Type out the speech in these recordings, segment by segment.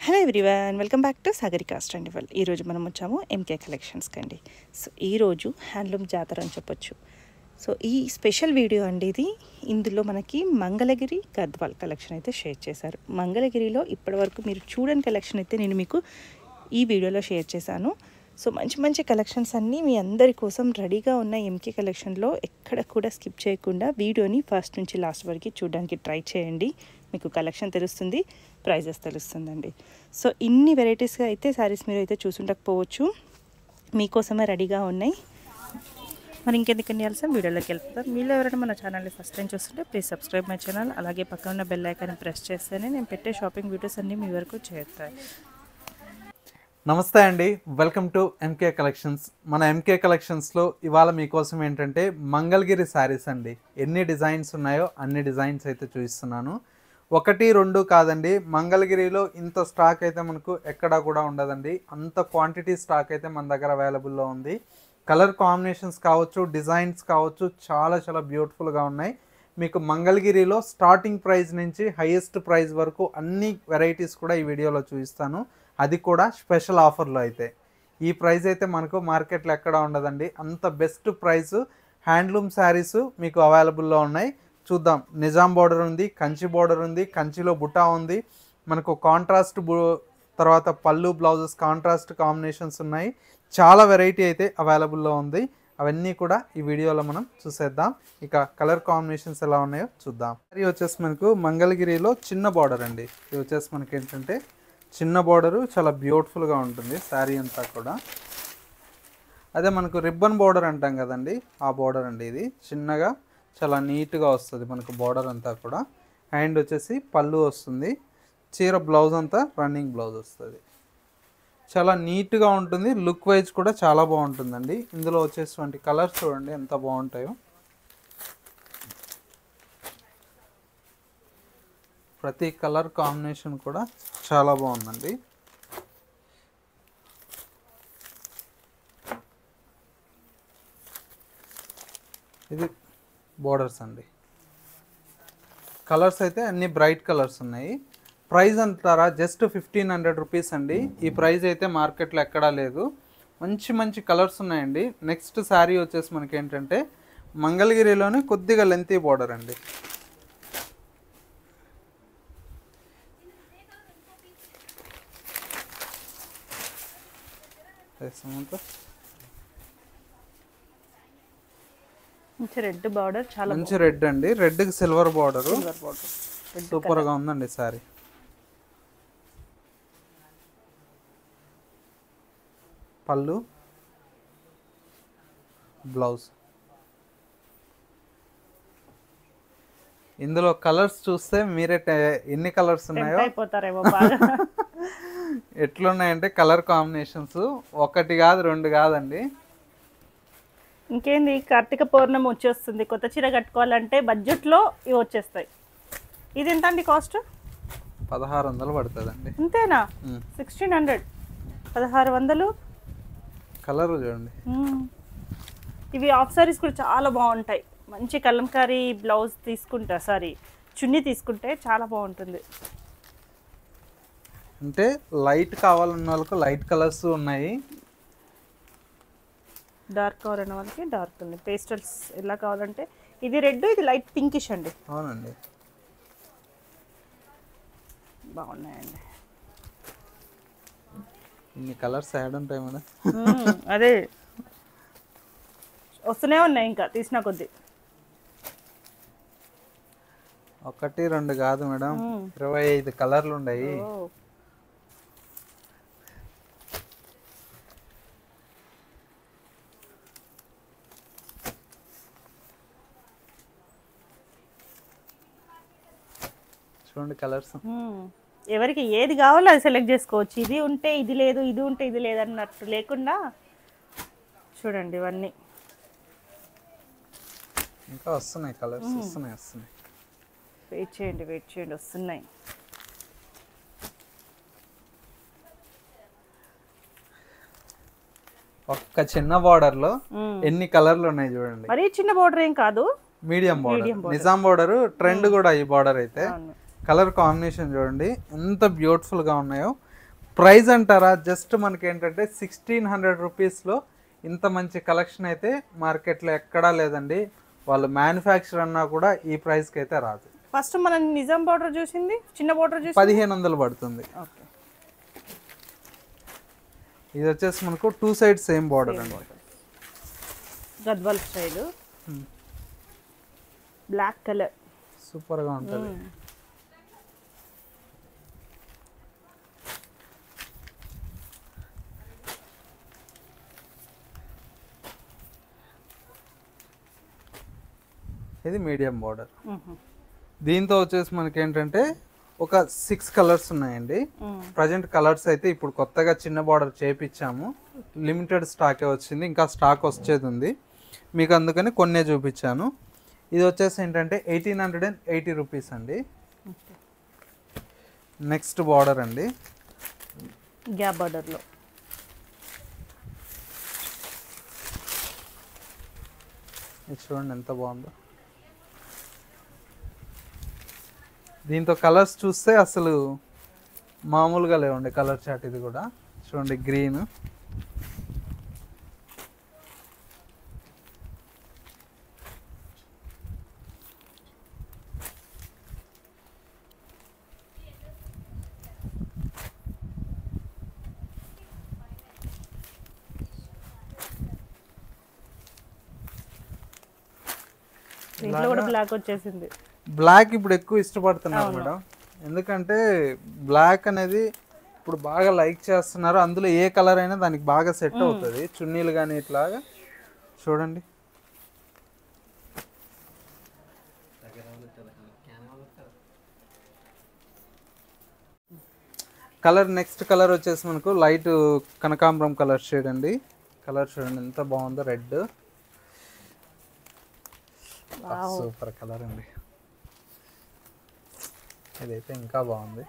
Hello everyone welcome back to Sagarika స్టాండివల్ ఈరోజు మనం వచ్చాము ఎంకే కలెక్షన్స్కి అండి సో ఈరోజు హ్యాండ్లూమ్ జాతర అని చెప్పొచ్చు సో ఈ స్పెషల్ వీడియో అండి ఇది ఇందులో మనకి మంగళగిరి గద్వాల్ కలెక్షన్ అయితే షేర్ చేశారు మంగళగిరిలో ఇప్పటివరకు మీరు చూడని కలెక్షన్ అయితే నేను మీకు ఈ వీడియోలో షేర్ చేశాను సో మంచి మంచి కలెక్షన్స్ అన్నీ మీ అందరి కోసం రెడీగా ఉన్న ఎంకే కలెక్షన్లో ఎక్కడ కూడా స్కిప్ చేయకుండా వీడియోని ఫస్ట్ నుంచి లాస్ట్ వరకు చూడడానికి ట్రై చేయండి మీకు కలెక్షన్ తెలుస్తుంది ప్రైజెస్ తెలుస్తుందండి సో ఇన్ని వెరైటీస్గా అయితే శారీస్ మీరు అయితే చూసుండకపోవచ్చు మీకోసమే రెడీగా ఉన్నాయి మరి ఇంకెందుకని ఆలస్యం వీడియోలోకి వెళ్ళిపోతాం మీరు ఎవరైనా మన ఛానల్ని ఫస్ట్ టైం చూస్తుంటే ప్లీజ్ సబ్స్క్రైబ్ మై ఛానల్ అలాగే పక్కన ఉన్న బెల్ ఐకాన్ని ప్రెస్ చేస్తేనే నేను పెట్టే షాపింగ్ వీడియోస్ అన్నీ మీ వరకు చేరుతాయి నమస్తే అండి వెల్కమ్ టు ఎంకే కలెక్షన్స్ మన ఎంకే కలెక్షన్స్లో ఇవాళ మీకోసం ఏంటంటే మంగళగిరి శారీస్ అండి ఎన్ని డిజైన్స్ ఉన్నాయో అన్ని డిజైన్స్ అయితే చూపిస్తున్నాను ఒకటి రెండు కాదండి మంగళగిరిలో ఇంత స్టాక్ అయితే మనకు ఎక్కడా కూడా ఉండదండి అంత క్వాంటిటీ స్టాక్ అయితే మన దగ్గర అవైలబుల్లో ఉంది కలర్ కాంబినేషన్స్ కావచ్చు డిజైన్స్ కావచ్చు చాలా చాలా బ్యూటిఫుల్గా ఉన్నాయి మీకు మంగళగిరిలో స్టార్టింగ్ ప్రైస్ నుంచి హైయెస్ట్ ప్రైస్ వరకు అన్ని వెరైటీస్ కూడా ఈ వీడియోలో చూపిస్తాను అది కూడా స్పెషల్ ఆఫర్లో అయితే ఈ ప్రైస్ అయితే మనకు మార్కెట్లో ఎక్కడ ఉండదండి అంత బెస్ట్ ప్రైస్ హ్యాండ్లూమ్ శారీస్ మీకు అవైలబుల్లో ఉన్నాయి చూద్దాం నిజాం బార్డర్ ఉంది కంచి బార్డర్ ఉంది కంచిలో బుటా ఉంది మనకు కాంట్రాస్ట్ బు తర్వాత పళ్ళు బ్లౌజెస్ కాంట్రాస్ట్ కాంబినేషన్స్ ఉన్నాయి చాలా వెరైటీ అయితే అవైలబుల్లో ఉంది అవన్నీ కూడా ఈ వీడియోలో మనం చూసేద్దాం ఇక కలర్ కాంబినేషన్స్ ఎలా ఉన్నాయో చూద్దాం ఇది వచ్చేసి మనకు మంగళగిరిలో చిన్న బార్డర్ అండి ఇది వచ్చేసి మనకి ఏంటంటే చిన్న బార్డరు చాలా బ్యూటిఫుల్గా ఉంటుంది శారీ అంతా కూడా అదే మనకు రిబ్బన్ బార్డర్ అంటాం కదండి ఆ బార్డర్ అండి ఇది చిన్నగా చాలా నీట్గా వస్తుంది మనకు బార్డర్ అంతా కూడా హ్యాండ్ వచ్చేసి పళ్ళు వస్తుంది చీర బ్లౌజ్ అంతా రన్నింగ్ బ్లౌజ్ వస్తుంది చాలా నీట్గా ఉంటుంది లుక్ వైజ్ కూడా చాలా బాగుంటుందండి ఇందులో వచ్చేటువంటి కలర్స్ చూడండి ఎంత బాగుంటాయో ప్రతి కలర్ కాంబినేషన్ కూడా చాలా బాగుందండి ఇది బోర్డర్స్ అండి కలర్స్ అయితే అన్ని బ్రైట్ కలర్స్ ఉన్నాయి ప్రైస్ అంటారా జస్ట్ ఫిఫ్టీన్ హండ్రెడ్ రూపీస్ అండి ఈ ప్రైస్ అయితే మార్కెట్లో ఎక్కడా లేదు మంచి మంచి కలర్స్ ఉన్నాయండి నెక్స్ట్ శారీ వచ్చేసి మనకి ఏంటంటే మంగళగిరిలోనే కొద్దిగా లెంతీ బోర్డర్ అండి వేస్తామంతా మంచి రెడ్ బార్డర్ చాలా మంచి రెడ్ అండి రెడ్కి సిల్వర్ బార్డర్ సిల్వర్ బార్డర్ సూపర్గా ఉందండి సారీ పళ్ళు బ్లౌజ్ ఇందులో కలర్స్ చూస్తే మీరే టె- ఎన్ని కలర్స్ ఉన్నాయో అయిపోతారేమో బాగా ఎట్లున్నాయంటే కలర్ కాంబినేషన్స్ ఒకటి కాదు రెండు కాదండి ఇంకేంది కార్తీక పౌర్ణమి వచ్చేస్తుంది కొత్త చీర కట్టుకోవాలంటే బడ్జెట్లో ఇవి వచ్చేస్తాయి ఇది ఎంత అండి కాస్ట్ పదహారు వందలు పడుతుందండి అంతేనా మ్మ్. సిక్స్టీన్ హండ్రెడ్ పదహారు వందలు కలర్ చూడండి మ్మ్. ఇవి ఆఫ్ సారీస్ కూడా చాలా బాగుంటాయి మంచి కలంకారీ బ్లౌజ్ తీసుకుంటా సారీ చున్నీ తీసుకుంటే చాలా బాగుంటుంది అంటే లైట్ కావాలన్న వాళ్ళకు లైట్ కలర్స్ ఉన్నాయి డార్క్ కావాలన్న వాళ్ళకి డార్క్ ఉంది పేస్టల్స్ ఎలా కావాలంటే ఇది రెడ్ ఇది లైట్ పింకిష్ అండి అవునండి బాగున్నాయండి ఇన్ని కలర్స్ యాడ్ ఉంటాయి మేడం మ్మ్. అదే వస్తూనే ఉన్నాయి ఇంకా తీసిన కొద్దీ ఒకటి రెండు కాదు మేడం ఇరవై ఐదు కలర్లు ఉన్నాయి ఓ. చూడండి కలర్స్ మ్మ్. ఎవరికి ఏది కావాలో అది సెలెక్ట్ చేసుకోవచ్చు ఇది ఉంటే ఇది లేదు ఇది ఉంటే ఇది లేదు అన్నట్టు లేకుండా చూడండి ఇవన్నీ ఇంకా వస్తున్నాయి కలర్స్ వస్తున్నాయి వస్తున్నాయి వెయిట్ చేయండి వెయిట్ చేయండి వస్తున్నాయి ఒక్క చిన్న బార్డర్ లో మ్మ్. ఎన్ని కలర్లు ఉన్నాయి చూడండి మరీ చిన్న బోర్డర్ ఏం కాదు medium border Nizam border trend కూడా ఈ బార్డర్ అయితే అవును కలర్ కాంబినేషన్ చూడండి ఎంత బ్యూటిఫుల్ గా ఉన్నాయో ప్రైస్ అంటారా జస్ట్ మనకి ఏంటంటే సిక్స్టీన్ హండ్రెడ్ రూపీస్లో ఇంత మంచి కలెక్షన్ అయితే మార్కెట్లో ఎక్కడా లేదండి వాళ్ళు మ్యానుఫ్యాక్చర్ అన్నా కూడా ఈ ప్రైస్కి అయితే రాదు ఫస్ట్ మనం నిజాం బార్డర్ చూసింది చిన్న బార్డర్ చూసి పదిహేను వందలు పడుతుంది ఓకే ఇది వచ్చేసి మనకు టూ సైడ్ సేమ్ బార్డర్ అండి గద్వాల్ స్టైల్ బ్లాక్ కలర్ సూపర్గా ఉంటుంది ఇది మీడియం బార్డర్ దీంతో వచ్చేసి మనకి ఏంటంటే ఒక సిక్స్ కలర్స్ ఉన్నాయండి ప్రజెంట్ కలర్స్ అయితే ఇప్పుడు కొత్తగా చిన్న బార్డర్ చేపించాము లిమిటెడ్ స్టాకే వచ్చింది ఇంకా స్టాక్ వచ్చేది ఉంది మీకు అందుకని కొన్నే చూపించాను ఇది వచ్చేసి ఏంటంటే eighteen hundred and eighty rupees అండి నెక్స్ట్ బార్డర్ అండి గ్యాప్ బార్డర్లో ఇది చూడండి ఎంత బాగుందో దీంతో కలర్స్ చూస్తే అసలు మామూలుగా లేవండి కలర్ చాట్ ఇది కూడా చూడండి గ్రీన్ దీంట్లో కూడా బ్లాక్ వచ్చేసింది బ్లాక్ ఇప్పుడు ఎక్కువ ఇష్టపడుతున్నారు మేడం ఎందుకంటే బ్లాక్ అనేది ఇప్పుడు బాగా లైక్ చేస్తున్నారు అందులో ఏ కలర్ అయినా దానికి బాగా సెట్ అవుతుంది చున్నీలు కానీ ఇట్లాగా చూడండి కలర్ నెక్స్ట్ కలర్ వచ్చేసి మనకు లైట్ కనకాంబరం కలర్ షేడ్ అండి కలర్ చూడండి ఎంత బాగుందో రెడ్ సూపర్ కలర్ అండి ఇదైతే ఇంకా బాగుంది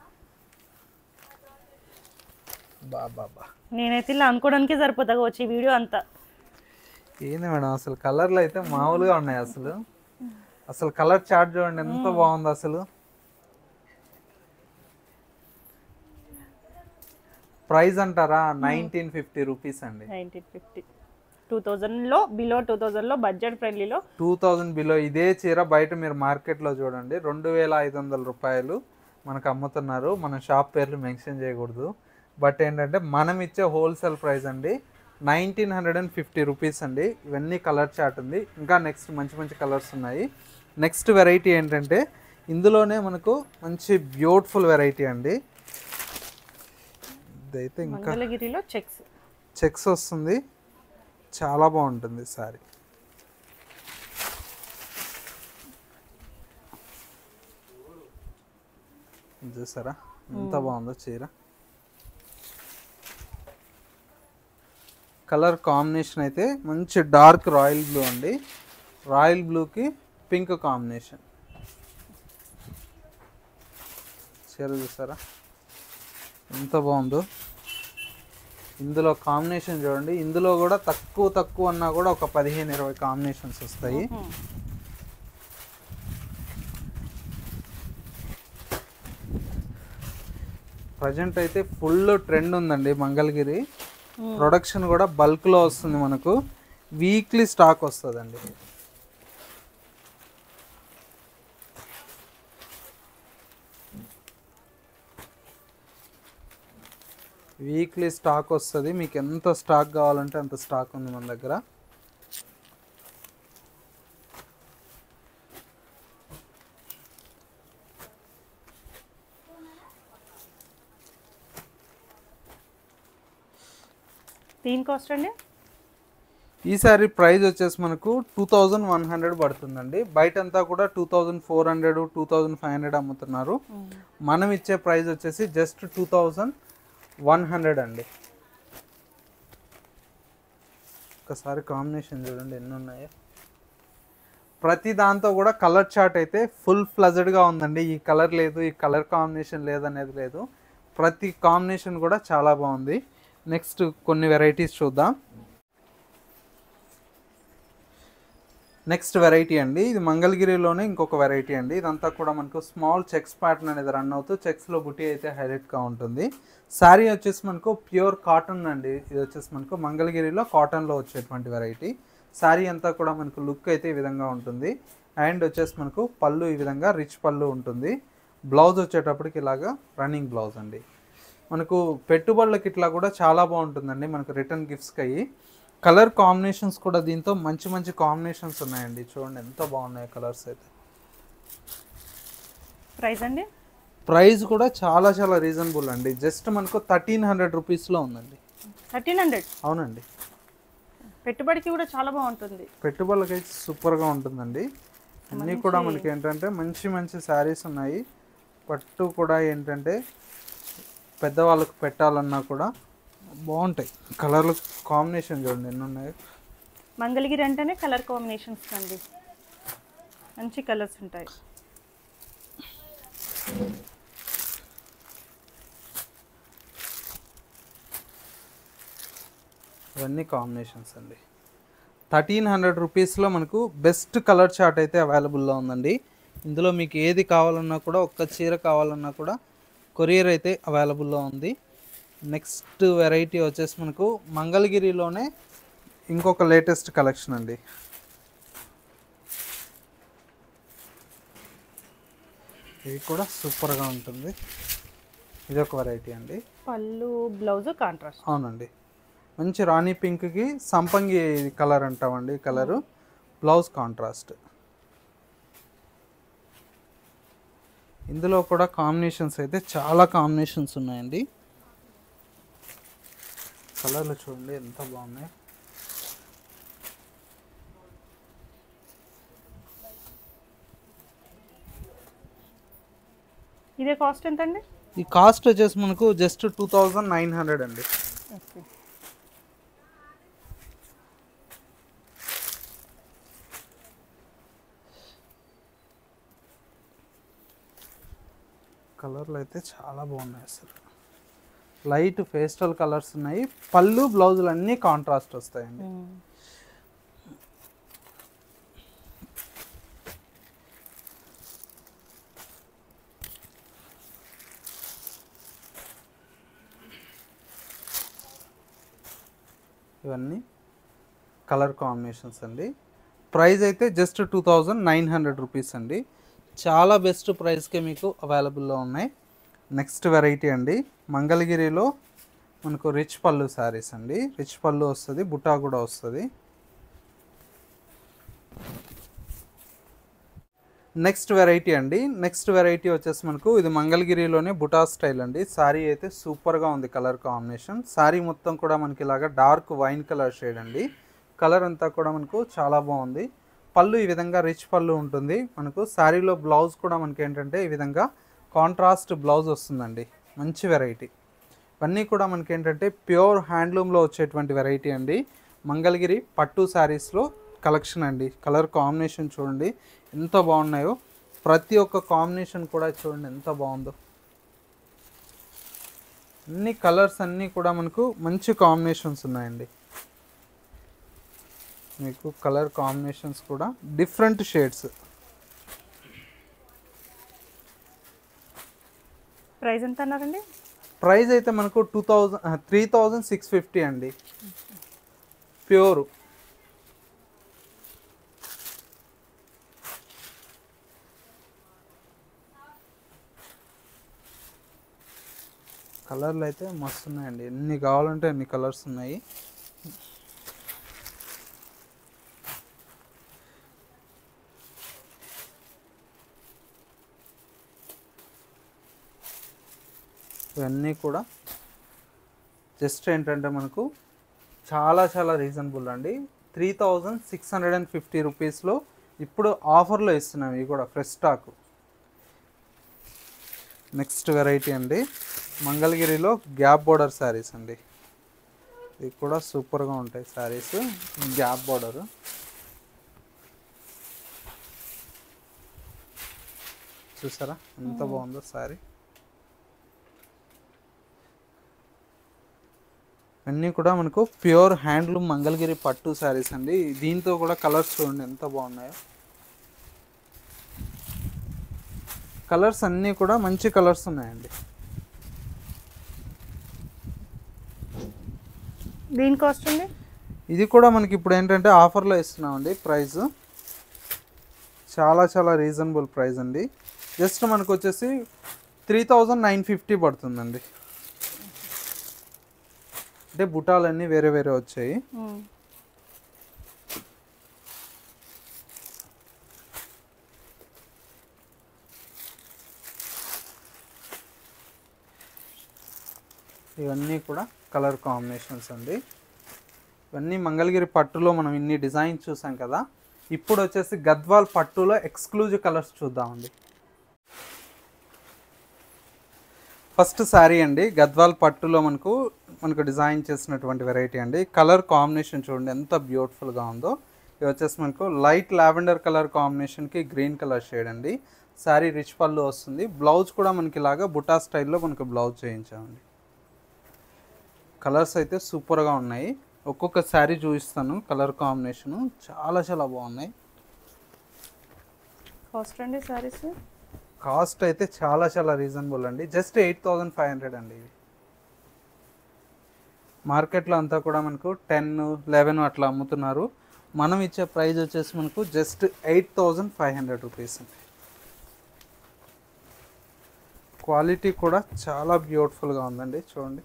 బా బా బా నేనైతే ఇలా అనుకోవడానికే సరిపోతా వచ్చి ఈ వీడియో అంతా ఏంది మేడం అసలు కలర్లు అయితే మామూలుగా ఉన్నాయి అసలు అసలు కలర్ చార్ట్ చూడండి ఎంత బాగుంది అసలు ప్రైస్ అంటారా నైన్టీన్ ఫిఫ్టీ రూపీస్ అండి నైన్టీన్ ఫిఫ్టీ టూ థౌజండ్లో బిలో టూ థౌజండ్లో బడ్జెట్ ఫ్రెండ్లీలో టూ థౌజండ్ బిలో ఇదే చీర బయట మీరు మార్కెట్లో చూడండి రెండు వేల ఐదు వందల రూపాయలు మనకు అమ్ముతున్నారు మన షాప్ పేర్లు మెన్షన్ చేయకూడదు బట్ ఏంటంటే మనం ఇచ్చే హోల్సేల్ ప్రైస్ అండి nineteen hundred and fifty rupees అండి ఇవన్నీ కలర్ చార్ట్ ఉంది ఇంకా నెక్స్ట్ మంచి మంచి కలర్స్ ఉన్నాయి నెక్స్ట్ వెరైటీ ఏంటంటే ఇందులోనే మనకు మంచి బ్యూటిఫుల్ వెరైటీ అండి ఇదైతే ఇంకా మంగళగిరిలో చెక్స్ చెక్స్ వస్తుంది చాలా బాగుంటుంది సారీ చూసారా ఎంత బాగుందో చీర కలర్ కాంబినేషన్ అయితే మంచి డార్క్ రాయల్ బ్లూ అండి రాయల్ బ్లూకి పింక్ కాంబినేషన్ చీర చూసారా ఎంత బాగుందో ఇందులో కాంబినేషన్ చూడండి ఇందులో కూడా తక్కువ తక్కువ అన్నా కూడా ఒక పదిహేను ఇరవై కాంబినేషన్స్ వస్తాయి ప్రజెంట్ అయితే ఫుల్ ట్రెండ్ ఉందండి మంగళగిరి ప్రొడక్షన్ కూడా బల్క్లో వస్తుంది మనకు వీక్లీ స్టాక్ వస్తుందండి వీక్లీ స్టాక్ వస్తుంది మీకు ఎంత స్టాక్ కావాలంటే అంత స్టాక్ ఉంది మన దగ్గర దీని కాస్ట్ అండి ఈసారి ప్రైస్ వచ్చేసి మనకు టూ థౌజండ్ వన్ హండ్రెడ్ పడుతుందండి బయట అంతా కూడా two thousand four hundred two thousand five hundred అమ్ముతున్నారు మనం ఇచ్చే ప్రైస్ వచ్చేసి just two thousand one hundred అండి ఒకసారి కాంబినేషన్ చూడండి ఎన్ని ఉన్నాయో ప్రతి దాంతో కూడా కలర్ చార్ట్ అయితే ఫుల్ ఫ్లజడ్గా ఉందండి ఈ కలర్ లేదు ఈ కలర్ కాంబినేషన్ లేదనేది లేదు ప్రతి కాంబినేషన్ కూడా చాలా బాగుంది నెక్స్ట్ కొన్ని వెరైటీస్ చూద్దాం నెక్స్ట్ వెరైటీ అండి ఇది మంగళగిరిలోనే ఇంకొక వెరైటీ అండి ఇదంతా కూడా మనకు స్మాల్ చెక్స్ ప్యాటర్న్ అనేది రన్ అవుతూ చెక్స్లో బుటీ అయితే హైలైట్గా ఉంటుంది శారీ వచ్చేసి మనకు ప్యూర్ కాటన్ అండి ఇది వచ్చేసి మనకు మంగళగిరిలో కాటన్లో వచ్చేటువంటి వెరైటీ శారీ అంతా కూడా మనకు లుక్ అయితే ఈ విధంగా ఉంటుంది అండ్ వచ్చేసి మనకు పళ్ళు ఈ విధంగా రిచ్ పళ్ళు ఉంటుంది బ్లౌజ్ వచ్చేటప్పటికి ఇలాగా రన్నింగ్ బ్లౌజ్ అండి మనకు పెట్టుబడులకి ఇట్లా కూడా చాలా బాగుంటుందండి మనకు రిటర్న్ గిఫ్ట్స్కి అయ్యి కలర్ కాంబినేషన్స్ కూడా దీంతో మంచి మంచి కాంబినేషన్స్ ఉన్నాయండి చూడండి ఎంత బాగున్నాయి కలర్స్ అయితే ప్రైస్ అండి ప్రైస్ కూడా చాలా చాలా రీజనబుల్ అండి జస్ట్ మనకు థర్టీన్ హండ్రెడ్ రూపీస్లో ఉందండి థర్టీన్ హండ్రెడ్ అవునండి పెట్టుబడికి కూడా చాలా బాగుంటుంది పెట్టుబడులకి అయితే సూపర్గా ఉంటుందండి అన్నీ కూడా మనకి ఏంటంటే మంచి మంచి శారీస్ ఉన్నాయి పట్టు కూడా ఏంటంటే పెద్దవాళ్ళకు పెట్టాలన్నా కూడా బాగుంటాయి కలర్లు కాంబినేషన్ చూడండి ఎన్ని ఉన్నాయి మంగళగిరి అంటేనే కలర్ కాంబినేషన్స్ అండి మంచి కలర్స్ ఉంటాయి ఇవన్నీ కాంబినేషన్స్ అండి థర్టీన్ హండ్రెడ్ రూపీస్లో మనకు బెస్ట్ కలర్ చార్ట్ అయితే అవైలబుల్లో ఉందండి ఇందులో మీకు ఏది కావాలన్నా కూడా ఒక్క చీర కావాలన్నా కూడా కొరియర్ అయితే అవైలబుల్లో ఉంది నెక్స్ట్ వెరైటీ వచ్చేసి మనకు మంగళగిరిలోనే ఇంకొక లేటెస్ట్ కలెక్షన్ అండి ఇది కూడా సూపర్గా ఉంటుంది ఇది ఒక వెరైటీ అండి పళ్ళు బ్లౌజ్ కాంట్రాస్ట్ అవునండి మంచి రాణి పింక్కి సంపంగి కలర్ అంటామండి కలరు బ్లౌజ్ కాంట్రాస్ట్ ఇందులో కూడా కాంబినేషన్స్ అయితే చాలా కాంబినేషన్స్ ఉన్నాయండి కలర్లు చూడండి ఎంత బాగున్నాయి ఇదే కాస్ట్ ఎంత అండి ఈ కాస్ట్ వచ్చేసి మనకు just two thousand nine hundred అండి ఓకే కలర్లు అయితే చాలా బాగున్నాయి అసలు లైట్ పేస్టల్ కలర్స్ ఉన్నాయి పళ్ళు బ్లౌజులు అన్నీ కాంట్రాస్ట్ వస్తాయండి ఇవన్నీ కలర్ కాంబినేషన్స్ అండి ప్రైస్ అయితే just two thousand nine hundred rupees అండి చాలా బెస్ట్ ప్రైస్కే మీకు అవైలబుల్లో ఉన్నాయి నెక్స్ట్ వెరైటీ అండి మంగళగిరిలో మనకు రిచ్ పళ్ళు శారీస్ అండి రిచ్ పళ్ళు వస్తుంది బుటా కూడా వస్తుంది నెక్స్ట్ వెరైటీ అండి నెక్స్ట్ వెరైటీ వచ్చేసి మనకు ఇది మంగళగిరిలోనే బుటా స్టైల్ అండి శారీ అయితే సూపర్గా ఉంది కలర్ కాంబినేషన్ శారీ మొత్తం కూడా మనకి ఇలాగా డార్క్ వైన్ కలర్ షేడ్ అండి కలర్ అంతా కూడా మనకు చాలా బాగుంది పళ్ళు ఈ విధంగా రిచ్ పళ్ళు ఉంటుంది మనకు శారీలో బ్లౌజ్ కూడా మనకి ఏంటంటే ఈ విధంగా కాంట్రాస్ట్ బ్లౌజ్ వస్తుందండి మంచి వెరైటీ ఇవన్నీ కూడా మనకి ఏంటంటే ప్యూర్ హ్యాండ్లూమ్లో వచ్చేటువంటి వెరైటీ అండి మంగళగిరి పట్టు శారీస్లో కలెక్షన్ అండి కలర్ కాంబినేషన్ చూడండి ఎంత బాగున్నాయో ప్రతి ఒక్క కాంబినేషన్ కూడా చూడండి ఎంత బాగుందో అన్ని కలర్స్ అన్నీ కూడా మనకు మంచి కాంబినేషన్స్ ఉన్నాయండి మీకు కలర్ కాంబినేషన్స్ కూడా డిఫరెంట్ షేడ్స్ ప్రైస్ ఎంత అన్నారండి ప్రైస్ అయితే మనకు two thousand three thousand six fifty అండి ప్యూర్ కలర్లు అయితే మస్తు ఉన్నాయండి ఎన్ని కావాలంటే అన్ని కలర్స్ ఉన్నాయి ఇవన్నీ కూడా జస్ట్ ఏంటంటే మనకు చాలా చాలా రీజనబుల్ అండి three thousand six hundred and fifty రూపీస్లో ఇప్పుడు ఆఫర్లో ఇస్తున్నాం ఇవి కూడా ఫ్రెష్ స్టాక్ నెక్స్ట్ వెరైటీ అండి మంగళగిరిలో గ్యాప్ బోర్డర్ శారీస్ అండి ఇవి కూడా సూపర్గా ఉంటాయి శారీస్ గ్యాప్ బోర్డర్ చూసారా ఎంత బాగుందో శారీ ఇవన్నీ కూడా మనకు ప్యూర్ హ్యాండ్లూమ్ మంగళగిరి పట్టు శారీస్ అండి దీంతో కూడా కలర్స్ చూడండి ఎంత బాగున్నాయో కలర్స్ అన్నీ కూడా మంచి కలర్స్ ఉన్నాయండి దీని కాస్ట్ ఉంది ఇది కూడా మనకి ఇప్పుడు ఏంటంటే ఆఫర్లో ఇస్తున్నామండి ప్రైస్ చాలా చాలా రీజనబుల్ ప్రైస్ అండి జస్ట్ మనకు వచ్చేసి త్రీ థౌజండ్ నైన్ ఫిఫ్టీ పడుతుందండి అంటే బుటాలన్నీ వేరే వేరే వచ్చాయి మ్మ్. ఇవన్నీ కూడా కలర్ కాంబినేషన్స్ అండి ఇవన్నీ మంగళగిరి పట్టులో మనం ఇన్ని డిజైన్స్ చూసాం కదా ఇప్పుడు వచ్చేసి గద్వాల్ పట్టులో ఎక్స్క్లూజివ్ కలర్స్ చూద్దామండి ఫస్ట్ శారీ అండి గద్వాల్ పట్టులో మనకు మనకు డిజైన్ చేసినటువంటి వెరైటీ అండి కలర్ కాంబినేషన్ చూడండి ఎంత బ్యూటిఫుల్గా ఉందో ఇది వచ్చేసి మనకు లైట్ లావెండర్ కలర్ కాంబినేషన్కి గ్రీన్ కలర్ షేడ్ అండి శారీ రిచ్ పళ్ళు వస్తుంది బ్లౌజ్ కూడా మనకి ఇలాగా బుటా స్టైల్లో మనకు బ్లౌజ్ చేయించామండి కలర్స్ అయితే సూపర్గా ఉన్నాయి ఒక్కొక్క శారీ చూపిస్తాను కలర్ కాంబినేషను చాలా చాలా బాగున్నాయి కాస్ట్ అండి సారీస్ కాస్ట్ అయితే చాలా చాలా రీజనబుల్ అండి just eight thousand five hundred అండి ఇవి మార్కెట్లో అంతా కూడా మనకు టెన్ లెవెన్ అట్లా అమ్ముతున్నారు మనం ఇచ్చే ప్రైస్ వచ్చేసి మనకు just eight thousand five hundred rupees అండి క్వాలిటీ కూడా చాలా బ్యూటిఫుల్గా ఉందండి చూడండి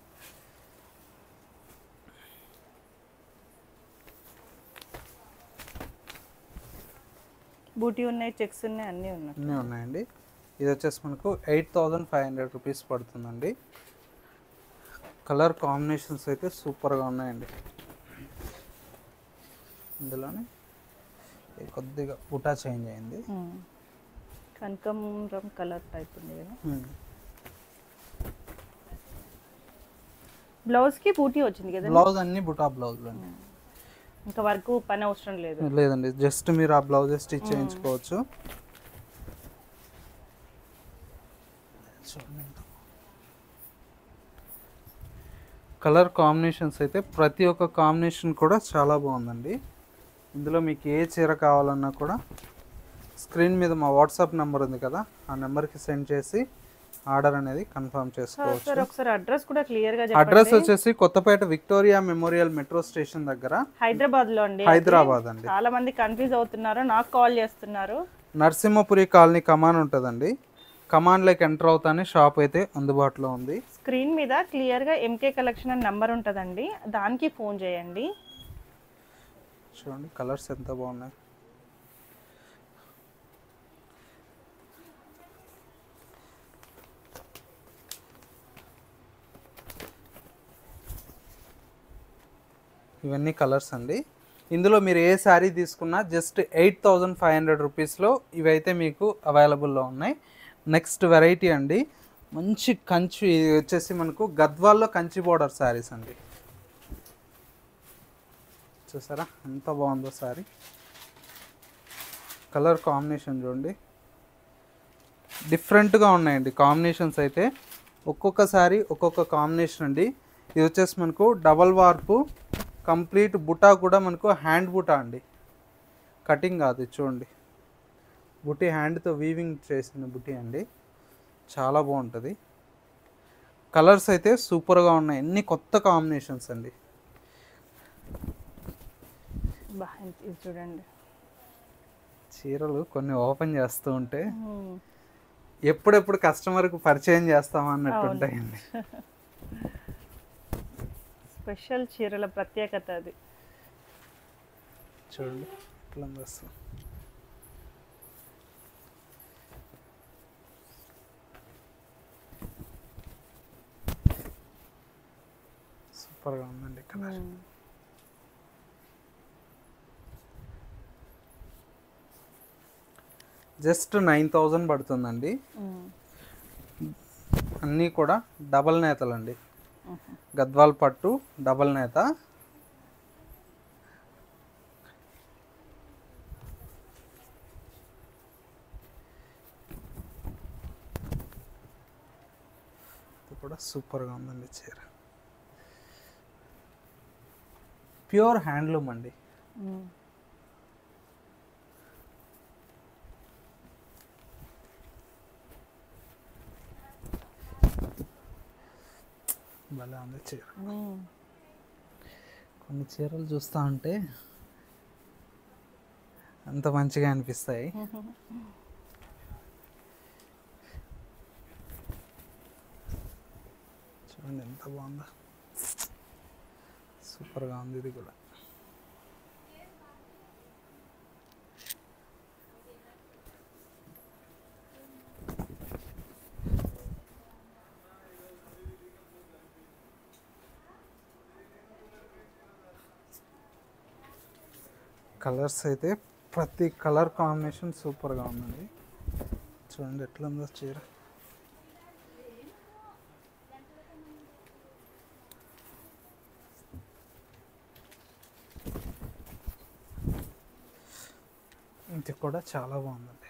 బూటీ ఉన్నాయి చెక్స్ ఉన్నాయి అన్నీ ఉన్నాయి అన్నీ ఉన్నాయండి ఇది వచ్చేసి మనకు eight thousand five hundred rupees పడుతుందండి కలర్ కాంబినేషన్స్ అయితే సూపర్గా ఉన్నాయండి ఇందులోనే ఇది కొద్దిగా బుటా చేంజ్ అయింది మ్మ్. కనకాంబరం కలర్ టైప్ ఉంది కదా బ్లౌజ్కి బూటీ వచ్చింది కదా బ్లౌజ్ అన్ని బుటా బ్లౌజ్ అండి ఇంకా వరకు పని అవసరం లేదు లేదండి జస్ట్ మీరు ఆ బ్లౌజ్ స్టిచ్ చేయించుకోవచ్చు కలర్ కాంబినేషన్స్ అయితే ప్రతి ఒక్క కాంబినేషన్ కూడా చాలా బాగుందండి ఇందులో మీకు ఏ చీర కావాలన్నా కూడా స్క్రీన్ మీద మా వాట్సాప్ నెంబర్ ఉంది కదా ఆ నెంబర్కి సెండ్ చేసి ఆర్డర్ అనేది కన్ఫర్మ్ చేసుకోవచ్చు సార్ ఒకసారి అడ్రస్ కూడా క్లియర్ గా అడ్రస్ చెప్పండి వచ్చేసి Kothapet Victoria Memorial metro station దగ్గర హైదరాబాద్ లో అండి హైదరాబాద్ అండి చాలా మంది కన్ఫ్యూజ్ అవుతున్నారు నాకు కాల్ చేస్తున్నారు నరసింహపురి కాలనీ కమాన్ ఉంటుందండి కమాన్లోకి ఎంటర్ అవుతానే షాప్ అయితే అందుబాటులో ఉంది స్క్రీన్ మీద క్లియర్ గా ఎంకే కలెక్షన్ అని నంబర్ ఉంటుందండి దానికి ఫోన్ చేయండి చూడండి కలర్స్ ఎంత బాగున్నాయి ఇవన్నీ కలర్స్ అండి ఇందులో మీరు ఏ శారీ తీసుకున్నా just eight thousand five hundred రూపీస్లో ఇవైతే మీకు అవైలబుల్లో ఉన్నాయి నెక్స్ట్ వెరైటీ అండి మంచి కంచి ఇది వచ్చేసి మనకు గద్వాల్లో కంచి బోర్డర్ శారీస్ అండి చూసారా ఎంత బాగుందో సారీ కలర్ కాంబినేషన్ చూడండి డిఫరెంట్గా ఉన్నాయండి కాంబినేషన్స్ అయితే ఒక్కొక్క సారీ ఒక్కొక్క కాంబినేషన్ అండి ఇది వచ్చేసి మనకు డబల్ వార్పు కంప్లీట్ బుటా కూడా మనకు హ్యాండ్ బుటా అండి కటింగ్ కాదు ఇది చూడండి బుటీ హ్యాండ్తో వీవింగ్ చేసిన బుటీ అండి చాలా బాగుంటుంది కలర్స్ అయితే సూపర్గా ఉన్నాయి అన్ని కొత్త కాంబినేషన్స్ అండి బా ఇది- ఇది చూడండి చీరలు కొన్ని ఓపెన్ చేస్తూ ఉంటే మ్మ్. ఎప్పుడెప్పుడు కస్టమర్కి పరిచయం చేస్తామా అన్నట్టు ఉంటాయండి స్పెషల్ చీరల ప్రత్యేకత అది చూడండి ఎట్లా ఉందో అసలు. సూపర్గా ఉందండి కలర్ మ్మ్. జస్ట్ నైన్ థౌజండ్ పడుతుందండి మ్మ్. అన్నీ కూడా డబల్ నేతలండి మ్మ్. గద్వాల్ పట్టు డబల్ నేత ఇది కూడా సూపర్గా ఉందండి చీర ప్యూర్ హ్యాండ్లూమ్ అండి భలే ఉంది చీర కొన్ని చీరలు చూస్తూ ఉంటే అంత మంచిగా అనిపిస్తాయి చూడండి ఎంత బాగుందో సూపర్గా ఉంది ఇది కూడా కలర్స్ అయితే ప్రతి కలర్ కాంబినేషన్ సూపర్గా ఉందండి చూడండి ఎట్లా ఉందో చీర ఇది కూడా చాలా బాగుందండి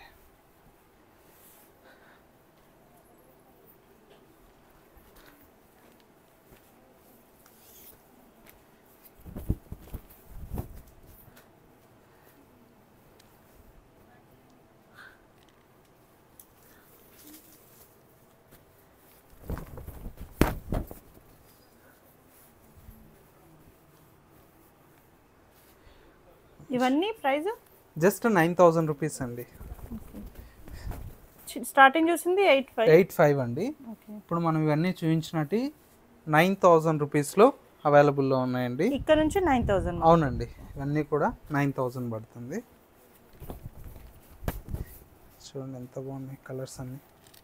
ఇవన్నీ price just nine thousand rupees అండి స్టార్టింగ్ చూసింది ఎయిట్ ఫైవ్ ఎయిట్ ఫైవ్ అండి ఓకే ఇప్పుడు మనం ఇవన్నీ చూపించినట్టు నైన్ థౌజండ్ రూపీస్లో అవైలబుల్లో ఉన్నాయండి ఇక్కడ నుంచి నైన్ థౌజండ్ అవునండి ఇవన్నీ కూడా నైన్ థౌజండ్ పడుతుంది చూడండి ఎంత బాగున్నాయి కలర్స్ అన్ని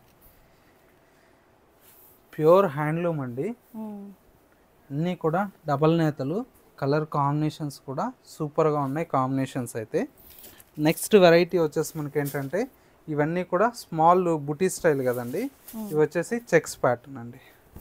ప్యూర్ హ్యాండ్లూమ్ అండి అన్నీ కూడా డబల్ నేతలు కలర్ కాంబినేషన్స్ కూడా సూపర్గా ఉన్నాయి కాంబినేషన్స్ అయితే నెక్స్ట్ వెరైటీ వచ్చేసి మనకి ఏంటంటే ఇవన్నీ కూడా స్మాల్ బుటీ స్టైల్ కదండి ఇవి వచ్చేసి చెక్స్ ప్యాటర్న్ అండి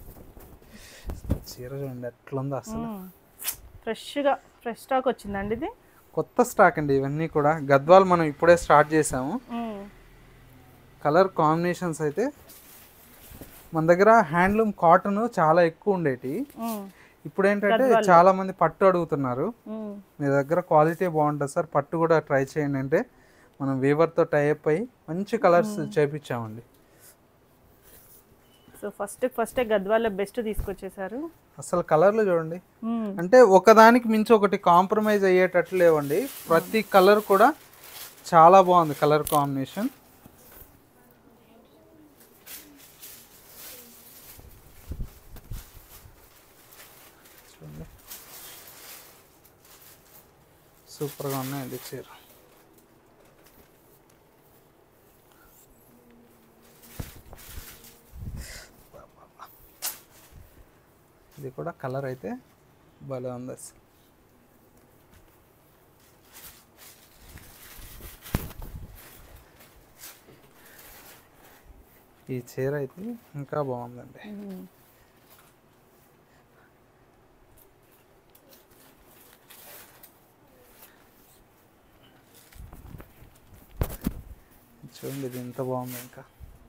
చీర చూడండి ఎట్లుందో అసలు ఫ్రెష్గా ఫ్రెష్ స్టాక్ వచ్చిందండి ఇది కొత్త స్టాక్ అండి ఇవన్నీ కూడా గద్వాల్ మనం ఇప్పుడే స్టార్ట్ చేసాము కలర్ కాంబినేషన్స్ అయితే మన దగ్గర హ్యాండ్లూమ్ కాటన్ చాలా ఎక్కువ ఉండేటి ఇప్పుడు ఏంటంటే చాలా మంది పట్టు అడుగుతున్నారు మీ దగ్గర క్వాలిటీ బాగుంటుంది సార్ పట్టు కూడా ట్రై చేయండి అంటే మనం వీవర్తో టైప్ అయ్యి మంచి కలర్స్ చేపించామండి so first first Gadwal best తీసుకొచ్చేసారు అసలు కలర్లు చూడండి అంటే ఒకదానికి మించి ఒకటి కాంప్రమైజ్ అయ్యేటట్లు లేవండి ప్రతి కలర్ కూడా చాలా బాగుంది కలర్ కాంబినేషన్ చూడండి సూపర్గా ఉన్నాయండి చీర ఇది కూడా కలర్ అయితే భలే ఉంది అసలు ఈ చీర అయితే ఇంకా బాగుందండి చూడండి ఇది ఎంత బాగుంది ఇంకా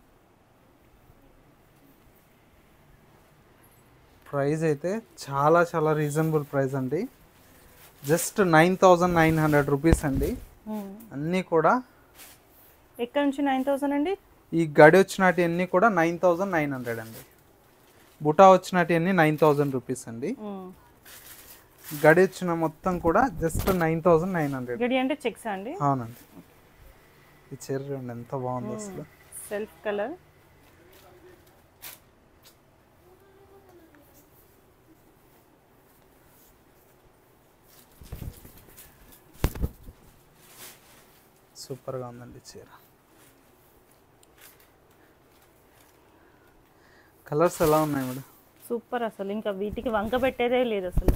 ప్రైస్ అయితే చాలా చాలా రీజనబుల్ ప్రైస్ అండి just nine thousand nine hundred rupees అండి అన్నీ కూడా ఎక్కడ నుంచి నైన్ థౌసండ్ అండి ఈ గడి వచ్చినటి అన్నీ కూడా నైన్ థౌజండ్ నైన్ హండ్రెడ్ అండి బుటా వచ్చినటి అన్నీ నైన్ థౌజండ్ రూపీస్ అండి గడి వచ్చిన మొత్తం కూడా just nine thousand nine hundred గడి అంటే చెక్స్ అండి అవునండి ఈ చీర చూడండి ఎంత బాగుంది అసలు సెల్ఫ్ కలర్ సూపర్గా ఉందండి చీర కలర్స్ ఎలా ఉన్నాయి మేడం సూపర్ అసలు ఇంకా వీటికి వంక పెట్టేదే లేదు అసలు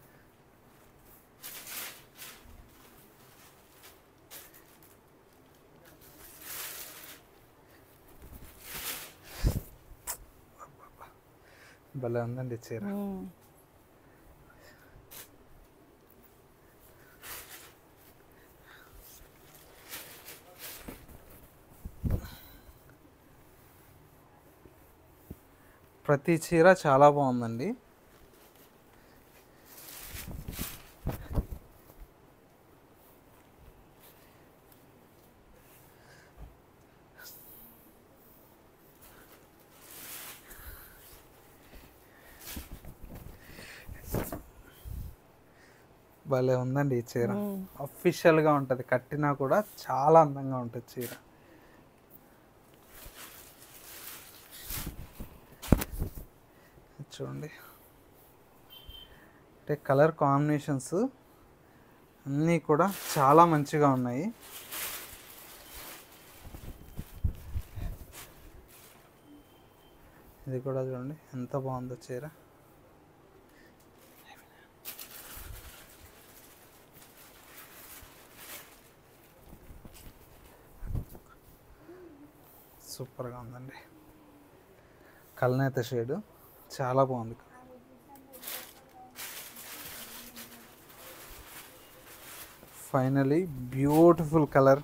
భలే ఉందండి చీర మ్మ్. ప్రతి చీర చాలా బాగుందండి భలే ఉందండి ఈ చీర అఫీషియల్గా ఉంటుంది కట్టినా కూడా చాలా అందంగా ఉంటుంది చీర ఇది చూడండి అంటే కలర్ కాంబినేషన్స్ అన్నీ కూడా చాలా మంచిగా ఉన్నాయి ఇది కూడా చూడండి ఎంత బాగుందో చీర సూపర్గా ఉందండి కలనేత షేడ్ చాలా బాగుంది ఫైనలీ బ్యూటిఫుల్ కలర్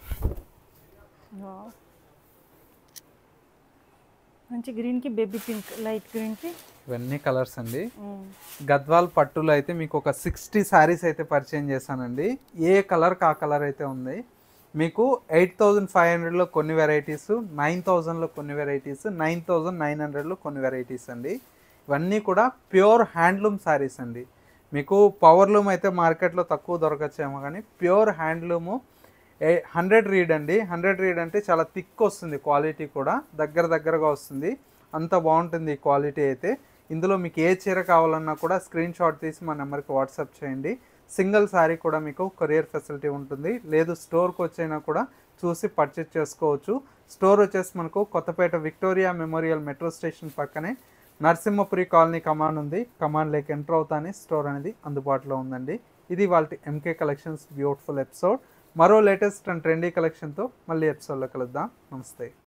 మంచి గ్రీన్కి బేబీ పింక్ లైట్ గ్రీన్కి ఇవన్నీ కలర్స్ అండి గద్వాల్ పట్టులో అయితే మీకు ఒక సిక్స్టీ శారీస్ అయితే పరిచయం చేశానండి ఏ కలర్ ఆ కలర్ అయితే ఉంది మీకు ఎయిట్ థౌజండ్ ఫైవ్ హండ్రెడ్లో కొన్ని వెరైటీస్ నైన్ థౌజండ్లో కొన్ని వెరైటీస్ నైన్ థౌజండ్ నైన్ హండ్రెడ్లో కొన్ని వెరైటీస్ అండి ఇవన్నీ కూడా ప్యూర్ హ్యాండ్లూమ్ శారీస్ అండి మీకు పవర్లూమ్ అయితే మార్కెట్లో తక్కువ దొరకచ్చేమో కానీ pure handloom a hundred reed అండి హండ్రెడ్ రీడ్ అంటే చాలా థిక్ వస్తుంది క్వాలిటీ కూడా దగ్గర దగ్గరగా వస్తుంది అంత బాగుంటుంది ఈ క్వాలిటీ అయితే ఇందులో మీకు ఏ చీర కావాలన్నా కూడా స్క్రీన్ షాట్ తీసి మా నెంబర్కి వాట్సాప్ చేయండి సింగిల్ శారీ కూడా మీకు కొరియర్ ఫెసిలిటీ ఉంటుంది లేదు స్టోర్కి వచ్చైనా కూడా చూసి పర్చేస్ చేసుకోవచ్చు స్టోర్ వచ్చేసి మనకు Kothapet Victoria Memorial metro station పక్కనే నరసింహపురి కాలనీ కమాండ్ ఉంది కమాండ్ లేక్ ఎంటర్ అవుతానే స్టోర్ అనేది అందుబాటులో ఉందండి ఇది వాళ్ళ ఎంకే కలెక్షన్స్ బ్యూటిఫుల్ ఎపిసోడ్ మరో లేటెస్ట్ అండ్ ట్రెండీ కలెక్షన్తో మళ్ళీ ఎపిసోడ్లో కలుద్దాం నమస్తే